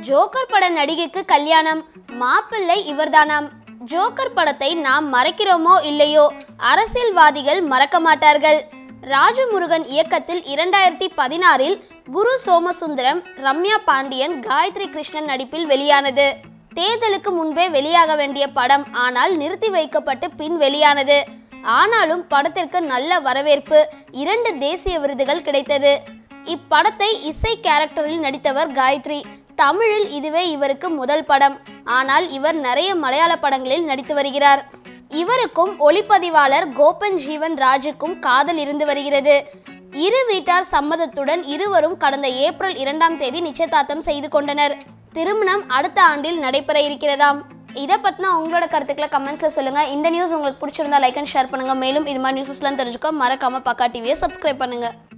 joker பட நடிகைக்கு கல்யாணம் மாப்பிள்ளை இவர்தானாம் ஜோக்கர் படத்தை நாம் மறக்கிறோமோ இல்லையோ அரசியல்வாதிகள் மறக்க மாட்டார்கள் ராஜமுருகன் இயக்கத்தில் இரண்டாயிரத்தி பதினாறில் குரு சோமசுந்தரம் ரம்யா பாண்டியன் காயத்ரி கிருஷ்ணன் நடிப்பில் வெளியானது தேர்தலுக்கு முன்பே வெளியாக வேண்டிய படம் ஆனால் நிறுத்தி வைக்கப்பட்டு பின் வெளியானது ஆனாலும் படத்திற்கு நல்ல வரவேற்பு இரண்டு தேசிய விருதுகள் கிடைத்தது இப்படத்தை இசை கேரக்டரில் நடித்தவர் காயத்ரி தமிழில் இதுவே இவருக்கு முதல் படம் ஆனால் இவர் நிறைய மலையாள படங்களில் நடித்து வருகிறார் இவருக்கும் ஒளிப்பதிவாளர் கோபன் ஜீவன் ராஜுக்கும் காதல் இருந்து வருகிறது இரு வீட்டார் சம்மதத்துடன் இருவரும் கடந்த ஏப்ரல் இரண்டாம் தேதி நிச்சயதார்த்தம் செய்து கொண்டனர் திருமணம் அடுத்த ஆண்டில் நடைபெற இருக்கிறதாம் இதை பற்றின உங்களோட கருத்துக்களை கமெண்ட்ஸில் சொல்லுங்கள் இந்த நியூஸ் உங்களுக்கு பிடிச்சிருந்தா லைக் அண்ட் ஷேர் பண்ணுங்கள் மேலும் இது மாதிரி நியூஸஸ்லாம் தெரிஞ்சுக்க மறக்காமல் பக்கா டிவியை சப்ஸ்கிரைப் பண்ணுங்கள்